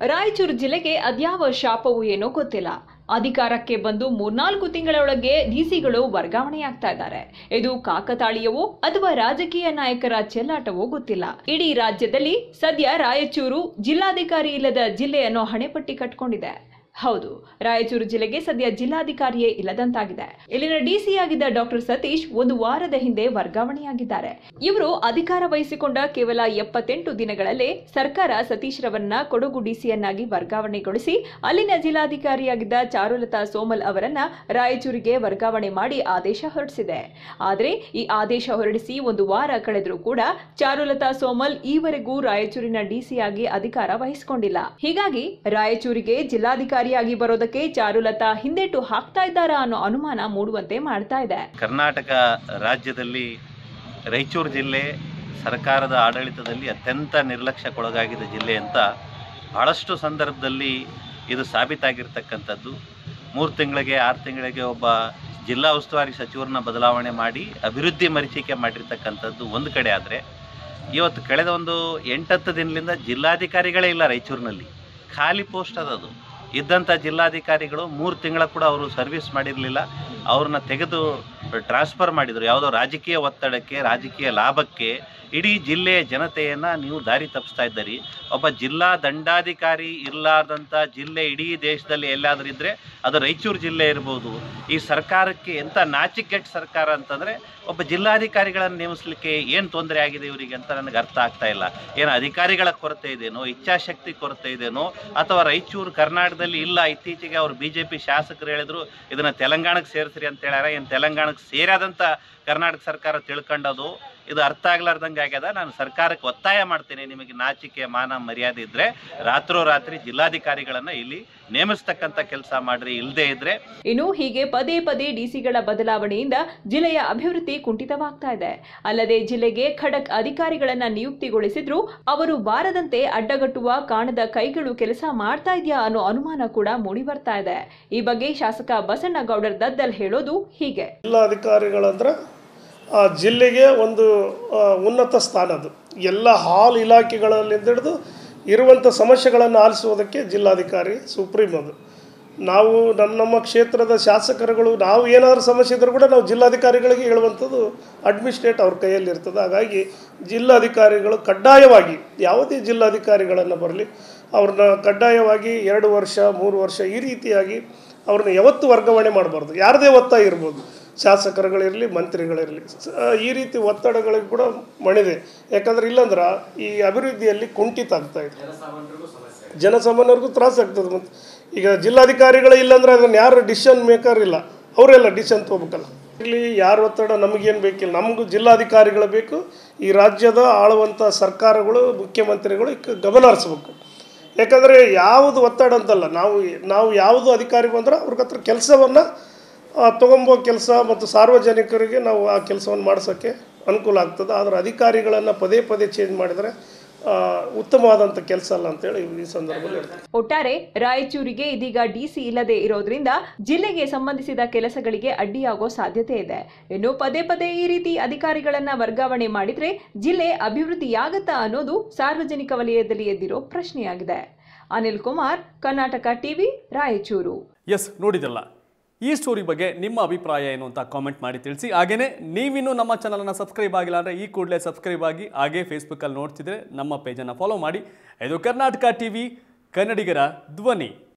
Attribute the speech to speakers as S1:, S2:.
S1: ರಾಯಚೂರು ಜಿಲ್ಲೆಗೆ ಅದ್ಯಾವ ಶಾಪವೂ ಏನೋ ಗೊತ್ತಿಲ್ಲ ಅಧಿಕಾರಕ್ಕೆ ಬಂದು ಮೂರ್ನಾಲ್ಕು ತಿಂಗಳೊಳಗೆ ಡಿಸಿಗಳು ವರ್ಗಾವಣೆಯಾಗ್ತಾ ಇದ್ದಾರೆ ಇದು ಕಾಕತಾಳೀಯವೋ ಅಥವಾ ರಾಜಕೀಯ ನಾಯಕರ ಚೆಲ್ಲಾಟವೋ ಗೊತ್ತಿಲ್ಲ ಇಡೀ ರಾಜ್ಯದಲ್ಲಿ ಸದ್ಯ ರಾಯಚೂರು ಜಿಲ್ಲಾಧಿಕಾರಿ ಇಲ್ಲದ ಜಿಲ್ಲೆ ಅನ್ನೋ ಹಣೆಪಟ್ಟಿ ಕಟ್ಕೊಂಡಿದೆ ಹೌದು ರಾಯಚೂರು ಜಿಲ್ಲೆಗೆ ಸದ್ಯ ಜಿಲ್ಲಾಧಿಕಾರಿಯೇ ಇಲ್ಲದಂತಾಗಿದೆ ಇಲ್ಲಿನ ಡಿಸಿ ಆಗಿದ್ದ ಡಾಕ್ಟರ್ ಸತೀಶ್ ಒಂದು ವಾರದ ಹಿಂದೆ ವರ್ಗಾವಣೆಯಾಗಿದ್ದಾರೆ ಇವರು ಅಧಿಕಾರ ವಹಿಸಿಕೊಂಡ ಕೇವಲ ಎಪ್ಪತ್ತೆಂಟು ದಿನಗಳಲ್ಲೇ ಸರ್ಕಾರ ಸತೀಶ್ ರವರನ್ನ ಕೊಡಗು ಡಿಸಿಯನ್ನಾಗಿ ವರ್ಗಾವಣೆಗೊಳಿಸಿ ಅಲ್ಲಿನ ಜಿಲ್ಲಾಧಿಕಾರಿಯಾಗಿದ್ದ ಚಾರುಲತಾ ಸೋಮಲ್ ಅವರನ್ನ ರಾಯಚೂರಿಗೆ ವರ್ಗಾವಣೆ ಮಾಡಿ ಆದೇಶ ಹೊರಡಿಸಿದೆ ಆದರೆ ಈ ಆದೇಶ ಹೊರಡಿಸಿ ಒಂದು ವಾರ ಕಳೆದರೂ ಕೂಡ ಚಾರುಲತಾ ಸೋಮಲ್ ಈವರೆಗೂ ರಾಯಚೂರಿನ ಡಿಸಿಯಾಗಿ ಅಧಿಕಾರ ವಹಿಸಿಕೊಂಡಿಲ್ಲ ಹೀಗಾಗಿ ರಾಯಚೂರಿಗೆ ಜಿಲ್ಲಾಧಿಕಾರಿಯಾಗಿ ಬರೋದಕ್ಕೆ ಚಾರುಲತಾ ಹಿಂದೇಟು ಹಾಕ್ತಾ ಇದ್ದಾರಾ ಅನ್ನೋ ಅನುಮಾನ ಮೂಡುವಂತೆ ಮಾಡ್ತಾ ಇದೆ
S2: ಕರ್ನಾಟಕ ರಾಜ್ಯದಲ್ಲಿ ರಾಯಚೂರು ಜಿಲ್ಲೆ ಸರ್ಕಾರದ ಆಡಳಿತದಲ್ಲಿ ಅತ್ಯಂತ ನಿರ್ಲಕ್ಷ್ಯಕ್ಕೊಳಗಾಗಿದ್ದ ಜಿಲ್ಲೆ ಅಂತ ಬಹಳಷ್ಟು ಸಂದರ್ಭದಲ್ಲಿ ಇದು ಸಾಬೀತಾಗಿರ್ತಕ್ಕಂಥದ್ದು ಮೂರು ತಿಂಗಳಿಗೆ ಆರು ತಿಂಗಳಿಗೆ ಒಬ್ಬ ಜಿಲ್ಲಾ ಉಸ್ತುವಾರಿ ಸಚಿವರನ್ನ ಬದಲಾವಣೆ ಮಾಡಿ ಅಭಿವೃದ್ಧಿ ಮರೀಚಿಕೆ ಮಾಡಿರ್ತಕ್ಕಂಥದ್ದು ಒಂದು ಕಡೆ ಆದರೆ ಇವತ್ತು ಕಳೆದ ಒಂದು ಎಂಟತ್ತು ದಿನದಿಂದ ಜಿಲ್ಲಾಧಿಕಾರಿಗಳೇ ಇಲ್ಲ ರಾಯಚೂರಿನಲ್ಲಿ ಖಾಲಿ ಪೋಸ್ಟ್ ಅದದು ಇದ್ದಂಥ ಜಿಲ್ಲಾಧಿಕಾರಿಗಳು ಮೂರು ತಿಂಗಳ ಕೂಡ ಅವರು ಸರ್ವಿಸ್ ಮಾಡಿರಲಿಲ್ಲ ಅವ್ರನ್ನ ತೆಗೆದು ಟ್ರಾನ್ಸ್ಫರ್ ಮಾಡಿದರು ಯಾವುದೋ ರಾಜಕೀಯ ಒತ್ತಡಕ್ಕೆ ರಾಜಕೀಯ ಲಾಭಕ್ಕೆ ಇಡೀ ಜಿಲ್ಲೆಯ ಜನತೆಯನ್ನು ನೀವು ದಾರಿ ತಪ್ಪಿಸ್ತಾ ಇದ್ದೀರಿ ಒಬ್ಬ ಜಿಲ್ಲಾ ದಂಡಾಧಿಕಾರಿ ಇರಲಾರ್ದಂಥ ಜಿಲ್ಲೆ ಇಡೀ ದೇಶದಲ್ಲಿ ಎಲ್ಲಾದರೂ ಇದ್ದರೆ ಅದು ರಾಯಚೂರು ಜಿಲ್ಲೆ ಇರ್ಬೋದು ಈ ಸರ್ಕಾರಕ್ಕೆ ಎಂಥ ನಾಚಿಕೆಟ್ ಸರ್ಕಾರ ಅಂತಂದರೆ ಒಬ್ಬ ಜಿಲ್ಲಾಧಿಕಾರಿಗಳನ್ನು ನೇಮಿಸಲಿಕ್ಕೆ ಏನು ತೊಂದರೆ ಆಗಿದೆ ಇವರಿಗೆ ಅಂತ ನನಗೆ ಅರ್ಥ ಆಗ್ತಾ ಇಲ್ಲ ಏನು ಅಧಿಕಾರಿಗಳ ಕೊರತೆ ಇದೆಯೋ ಇಚ್ಛಾಶಕ್ತಿ ಕೊರತೆ ಇದೆಯೋ ಅಥವಾ ರಾಯಚೂರು ಕರ್ನಾಟಕದಲ್ಲಿ ಇಲ್ಲ ಇತ್ತೀಚೆಗೆ ಅವರು ಬಿ ಜೆ ಪಿ ಶಾಸಕರು ಹೇಳಿದ್ರು ಇದನ್ನು ತೆಲಂಗಾಣಕ್ಕೆ ಸೇರಿಸ್ರಿ ಅಂತ ಹೇಳ್ಯಾರ ಏನು ತೆಲಂಗಾಣಕ್ಕೆ ಸೇರಾದಂಥ ಕರ್ನಾಟಕ ಸರ್ಕಾರ ತಿಳ್ಕೊಂಡದು ಇದು ಅರ್ಥ ಆಗ್ಲಾರ್ದಂಗೆ ಆಗ್ಯದ ನಾನು ಸರ್ಕಾರಕ್ಕೆ ಒತ್ತಾಯ ಮಾಡ್ತೀನಿ ನಿಮಗೆ ನಾಚಿಕೆ ಮಾನ ಮರ್ಯಾದೆ ಇದ್ದರೆ ರಾತ್ರೋರಾತ್ರಿ ಜಿಲ್ಲಾಧಿಕಾರಿಗಳನ್ನು ಇಲ್ಲಿ ನೇಮಿಸ್ತಕ್ಕಂಥ ಕೆಲಸ ಮಾಡ್ರಿ ಇಲ್ಲದೇ ಇದ್ದರೆ
S1: ಇನ್ನು ಹೀಗೆ ಪದೇ ಪದೇ ಡಿಸಿಗಳ ಬದಲಾವಣೆಯಿಂದ ಜಿಲ್ಲೆಯ ಅಭಿವೃದ್ಧಿ ಕುಂಠಿತವಾಗ್ತಾ ಇದೆ ಅಲ್ಲದೆ ಜಿಲ್ಲೆಗೆ ಖಡಕ್ ಅಧಿಕಾರಿಗಳನ್ನ ನಿಯುಕ್ತಿಗೊಳಿಸಿದ್ರು ಅವರು ಬಾರದಂತೆ ಅಡ್ಡಗಟ್ಟುವ ಕಾಣದ ಕೈಗಳು ಕೆಲಸ ಮಾಡ್ತಾ ಇದೆಯಾ ಅನ್ನೋ ಅನುಮಾನ ಕೂಡ ಮೂಡಿ ಬರ್ತಾ ಇದೆ ಈ ಬಗ್ಗೆ ಶಾಸಕ ಬಸಣ್ಣಗೌಡರ್ ದದ್ದಲ್ ಹೇಳೋದು ಹೀಗೆ
S3: ಜಿಲ್ಲಾಧಿಕಾರಿಗಳಂದ್ರೆ ಆ ಜಿಲ್ಲೆಗೆ ಒಂದು ಆ, ಉನ್ನತ ಸ್ಥಾನ ಅದು ಎಲ್ಲ ಹಾಲ್ ಇಲಾಖೆಗಳಲ್ಲಿ ಹಿಡಿದು ಇರುವಂಥ ಸಮಸ್ಯೆಗಳನ್ನು ಆಲಿಸುವುದಕ್ಕೆ ಜಿಲ್ಲಾಧಿಕಾರಿ ಸುಪ್ರೀಂ ಅದು ನಾವು ನಮ್ಮ ನಮ್ಮ ಕ್ಷೇತ್ರದ ಶಾಸಕರುಗಳು ನಾವು ಏನಾದರೂ ಸಮಸ್ಯೆ ಇದ್ರೂ ಕೂಡ ನಾವು ಜಿಲ್ಲಾಧಿಕಾರಿಗಳಿಗೆ ಹೇಳುವಂಥದ್ದು ಅಡ್ಮಿನಿಸ್ಟ್ರೇಟ್ ಅವ್ರ ಕೈಯಲ್ಲಿ ಇರ್ತದೆ ಹಾಗಾಗಿ ಜಿಲ್ಲಾಧಿಕಾರಿಗಳು ಕಡ್ಡಾಯವಾಗಿ ಯಾವುದೇ ಜಿಲ್ಲಾಧಿಕಾರಿಗಳನ್ನು ಬರಲಿ ಅವ್ರನ್ನ ಕಡ್ಡಾಯವಾಗಿ ಎರಡು ವರ್ಷ ಮೂರು ವರ್ಷ ಈ ರೀತಿಯಾಗಿ ಅವ್ರನ್ನ ಯಾವತ್ತೂ ವರ್ಗಾವಣೆ ಮಾಡಬಾರ್ದು ಯಾರದೇ ಒತ್ತಾಯ ಇರ್ಬೋದು ಶಾಸಕರುಗಳಿರಲಿ ಮಂತ್ರಿಗಳಿರಲಿ ಸ- ಈ ರೀತಿ ಒತ್ತಡಗಳಿಗೆ ಕೂಡ ಮಣಿದೆ ಯಾಕಂದ್ರೆ ಇಲ್ಲಂದ್ರೆ ಈ ಅಭಿವೃದ್ಧಿಯಲ್ಲಿ ಕುಂಠಿತ ಆಗ್ತಾ ಇದೆ ಜನಸಾಮಾನ್ಯರಿಗೂ ತ್ರಾಸ ಆಗ್ತದೆ ಮತ್ತು ಈಗ ಜಿಲ್ಲಾಧಿಕಾರಿಗಳು ಇಲ್ಲಾಂದ್ರೆ ಅದನ್ನು ಯಾರು ಡಿಸಿಷನ್ ಮೇಕರ್ ಇಲ್ಲ ಅವರೆಲ್ಲ ಡಿಸಿಷನ್ ತೊಗೋಬೇಕಲ್ಲ ಇಲ್ಲಿ ಯಾರ ಒತ್ತಡ ನಮಗೇನು ಬೇಕಿಲ್ಲ ನಮಗೂ ಜಿಲ್ಲಾಧಿಕಾರಿಗಳು ಬೇಕು ಈ ರಾಜ್ಯದ ಆಳುವಂಥ ಸರ್ಕಾರಗಳು ಮುಖ್ಯಮಂತ್ರಿಗಳು ಇದಕ್ಕೆ ಗಮನ ಹರಿಸ್ಬೇಕು ಯಾಕಂದರೆ ಯಾವುದು ಒತ್ತಡ ಅಂತಲ್ಲ ನಾವು ನಾವು ಯಾವುದು ಅಧಿಕಾರಿ ಬಂದ್ರೆ ಅವ್ರ ಹತ್ರ ಕೆಲಸವನ್ನು ತೊಗೊಂಬೋ ಕೆಲಸ ಮತ್ತು ಸಾರ್ವಜನಿಕರಿಗೆ ನಾವು ಆ ಕೆಲಸವನ್ನು ಮಾಡಿಸೋಕ್ಕೆ ಅನುಕೂಲ ಆಗ್ತದೆ ಆದರೆ ಅಧಿಕಾರಿಗಳನ್ನು ಪದೇ ಪದೇ ಚೇಂಜ್ ಮಾಡಿದರೆ ಆ, ಉತ್ತಮವಾದಂಥ ಕೆಲಸ ಅಲ್ಲ ಅಂತೇಳಿ ಈ ಸಂದರ್ಭದಲ್ಲಿ ಹೇಳ್ತೀನಿ
S1: ಒಟ್ಟಾರೆ ರಾಯಚೂರಿಗೆ ಇದೀಗ ಡಿಸಿ ಇಲ್ಲದೆ ಇರೋದ್ರಿಂದ ಜಿಲ್ಲೆಗೆ ಸಂಬಂಧಿಸಿದ ಕೆಲಸಗಳಿಗೆ ಅಡ್ಡಿಯಾಗೋ ಸಾಧ್ಯತೆ ಇದೆ ಇನ್ನು ಪದೇ ಪದೇ ಈ ರೀತಿ ಅಧಿಕಾರಿಗಳನ್ನ ವರ್ಗಾವಣೆ ಮಾಡಿದ್ರೆ ಜಿಲ್ಲೆ ಅಭಿವೃದ್ಧಿಯಾಗತ್ತಾ ಅನ್ನೋದು ಸಾರ್ವಜನಿಕ ವಲಯದಲ್ಲಿ ಎದ್ದಿರೋ ಪ್ರಶ್ನೆಯಾಗಿದೆ ಅನಿಲ್ ಕುಮಾರ್ ಕರ್ನಾಟಕ ಟಿವಿ ರಾಯಚೂರು
S4: ಎಸ್ ನೋಡಿದ್ರಲ್ಲ ಈ ಸ್ಟೋರಿ ಬಗ್ಗೆ ನಿಮ್ಮ ಅಭಿಪ್ರಾಯ ಏನು ಅಂತ ಕಾಮೆಂಟ್ ಮಾಡಿ ತಿಳಿಸಿ ಹಾಗೇನೇ ನೀವಿನ್ನೂ ನಮ್ಮ ಚಾನಲನ್ನು ಸಬ್ಸ್ಕ್ರೈಬ್ ಆಗಿಲ್ಲ ಅಂದರೆ ಈ ಕೂಡಲೇ ಸಬ್ಸ್ಕ್ರೈಬ್ ಆಗಿ ಹಾಗೇ ಫೇಸ್ಬುಕ್ಕಲ್ಲಿ ನೋಡ್ತಿದ್ರೆ ನಮ್ಮ ಪೇಜನ್ನು ಫಾಲೋ ಮಾಡಿ ಇದು ಕರ್ನಾಟಕ ಟಿ ವಿ ಕನ್ನಡಿಗರ ಧ್ವನಿ